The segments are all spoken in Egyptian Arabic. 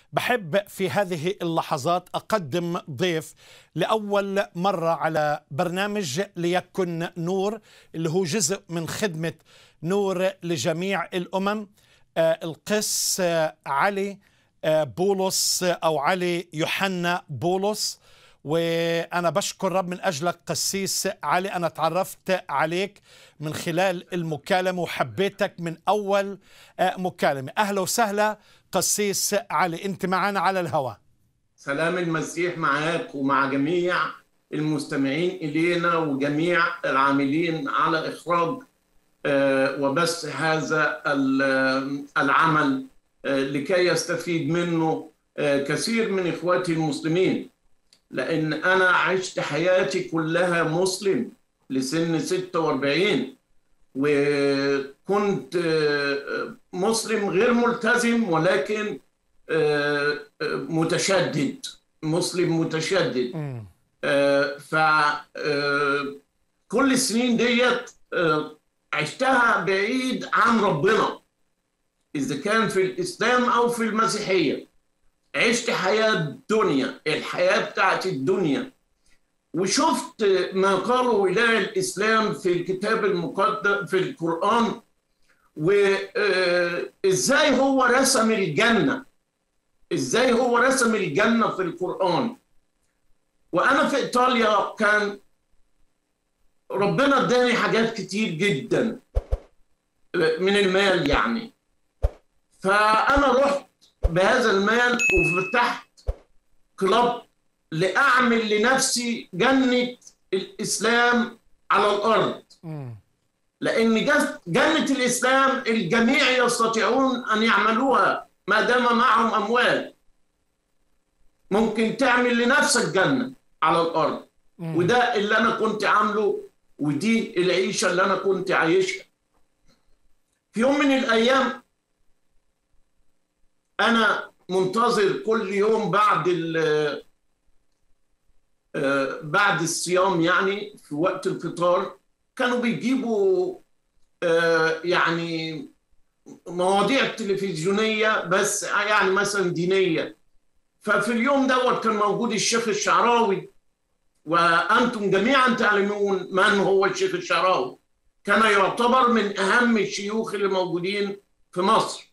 بحب في هذه اللحظات أقدم ضيف لأول مرة على برنامج ليكن نور اللي هو جزء من خدمة نور لجميع الأمم آه، القس آه، علي آه، بولس آه، أو علي يوحنا بولس وأنا بشكر رب من أجلك قسيس علي أنا تعرفت عليك من خلال المكالمة وحبيتك من أول آه، مكالمة أهلا وسهلا قسيس علي أنت معنا على الهواء سلام المسيح معاك ومع جميع المستمعين إلينا وجميع العاملين على إخراج آه، وبث هذا ال- العمل آه، لكي يستفيد منه آه، كثير من إخواتي المسلمين لأن أنا عشت حياتي كلها مسلم لسن 46 وكنت آه، مسلم غير ملتزم ولكن آه، آه، متشدد مسلم متشدد ف آه، كل السنين ديت آه، عشتها بعيد عن ربنا إذا كان في الإسلام أو في المسيحية عشت حياة دنيا الحياة بتاعت الدنيا وشفت ما قاله إله الإسلام في الكتاب المقدس في القرآن وإزاي هو رسم الجنة إزاي هو رسم الجنة في القرآن وأنا في إيطاليا كان ربنا اداني حاجات كتير جدا من المال يعني فأنا رحت بهذا المال وفتحت كلاب لأعمل لنفسي جنة الإسلام على الأرض لأن جس- جنة الإسلام الجميع يستطيعون أن يعملوها ما دام معهم أموال ممكن تعمل لنفسك جنة على الأرض وده اللي أنا كنت عامله ودي العيشة اللي أنا كنت عايشها في يوم من الأيام أنا منتظر كل يوم بعد ال آه، بعد الصيام يعني في وقت الفطار كانوا بيجيبوا آه، يعني مواضيع تلفزيونية بس يعني مثلا دينية ففي اليوم دوت كان موجود الشيخ الشعراوي وأنتم جميعا تعلمون من هو الشيخ الشعراوي كان يعتبر من أهم الشيوخ اللي موجودين في مصر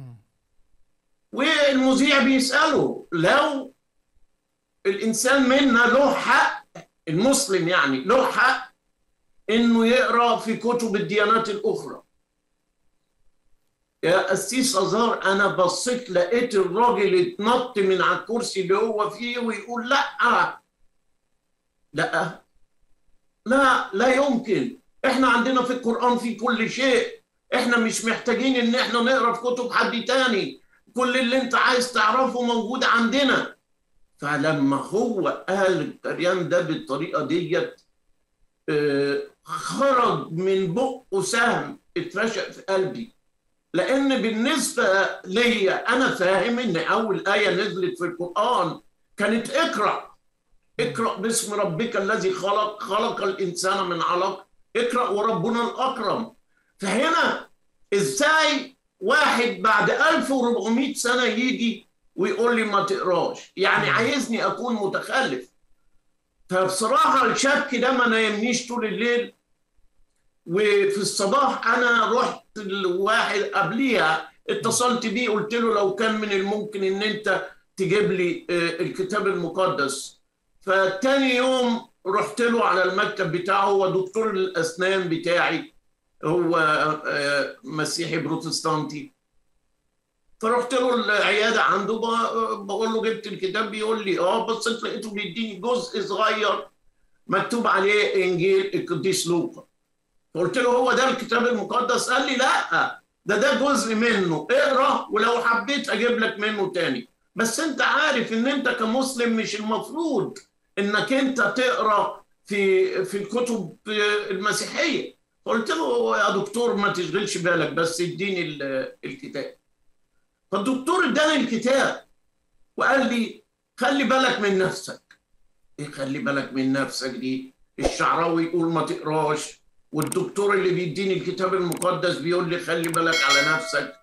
والمذيع بيسأله لو الإنسان منا له حق المسلم يعني له حق إنه يقرأ في كتب الديانات الأخرى يا قسيس أزهر أنا بصيت لقيت الراجل اتنط من على الكرسي اللي هو فيه ويقول لأ لا لا لا يمكن احنا عندنا في القرآن في كل شيء احنا مش محتاجين ان احنا نقرا في كتب حد تاني كل اللي انت عايز تعرفه موجود عندنا فلما هو قال الكريان ده بالطريقة ديت آه، خرج من بقه سهم اترشق في قلبي لان بالنسبة ليا انا فاهم ان اول آية نزلت في القرآن كانت اقرأ اقرأ باسم ربك الذي خلق خلق الإنسان من علق اقرأ وربنا الأكرم فهنا إزاي واحد بعد 1400 سنة يجي ويقول لي ما تقراش يعني عايزني أكون متخلف فبصراحة الشك ده ما نايمنيش طول الليل وفي الصباح أنا رحت لواحد قبليها اتصلت بيه قلت له لو كان من الممكن إن أنت تجيب لي آه، الكتاب المقدس فتاني يوم رحت له على المكتب بتاعه هو دكتور الأسنان بتاعي هو آه، مسيحي بروتستانتي فرحت له العيادة عنده ب- بقول له جبت الكتاب بيقول لي اه بصيت لقيته بيديني جزء صغير مكتوب عليه إنجيل القديس لوقا فقلت له هو ده الكتاب المقدس قال لي لا ده ده جزء منه اقرا ولو حبيت اجيب لك منه تاني بس انت عارف ان انت كمسلم مش المفروض انك انت تقرا في في الكتب المسيحيه قلت له يا دكتور ما تشغلش بالك بس اديني ال- الكتاب فالدكتور اداني الكتاب وقال لي خلي بالك من نفسك ايه خلي بالك من نفسك دي الشعراوي يقول ما تقراش والدكتور اللي بيديني الكتاب المقدس بيقول لي خلي بالك على نفسك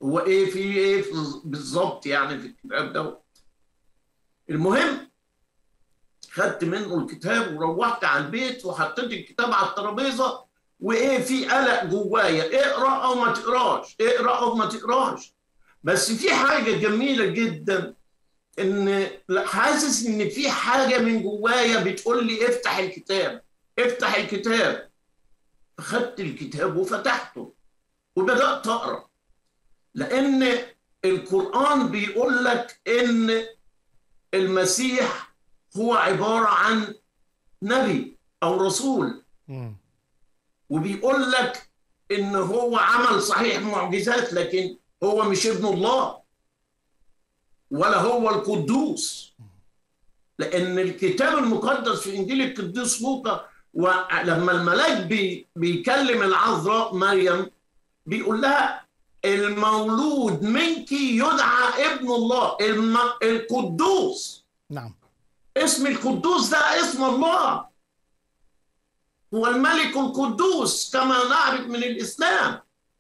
هو ايه في ايه بالظبط يعني في الكتاب ده المهم خدت منه الكتاب وروحت على البيت وحطيت الكتاب على الترابيزه وايه في قلق جوايا اقرا او ما تقراش اقرا او ما تقراش بس في حاجه جميله جدا ان حاسس ان في حاجه من جوايا بتقول لي افتح الكتاب افتح الكتاب فخدت الكتاب وفتحته وبدات اقرا لان القران بيقول لك ان المسيح هو عباره عن نبي او رسول وبيقول لك ان هو عمل صحيح معجزات لكن هو مش ابن الله ولا هو القدوس لان الكتاب المقدس في انجيل القديس لوقا ولما الملاك بي بيكلم العذراء مريم بيقول لها المولود منك يدعى ابن الله الم... القدوس نعم اسم القدوس ده اسم الله هو الملك القدوس كما نعرف من الاسلام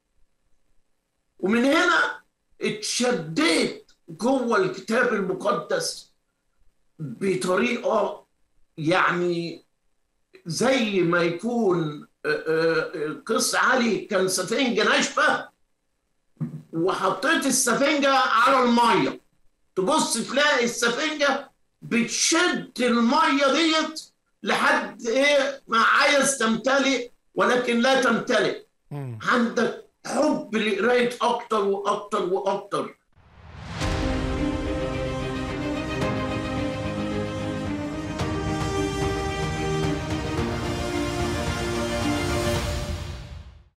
ومن هنا اتشديت جوه الكتاب المقدس بطريقه يعني زي ما يكون قص علي كان سفنجه ناشفه وحطيت السفنجه على الميه تبص تلاقي السفنجه بتشد الميه ديت لحد ايه ما عايز تمتلئ ولكن لا تمتلئ عندك حب لقرايه اكتر واكتر واكتر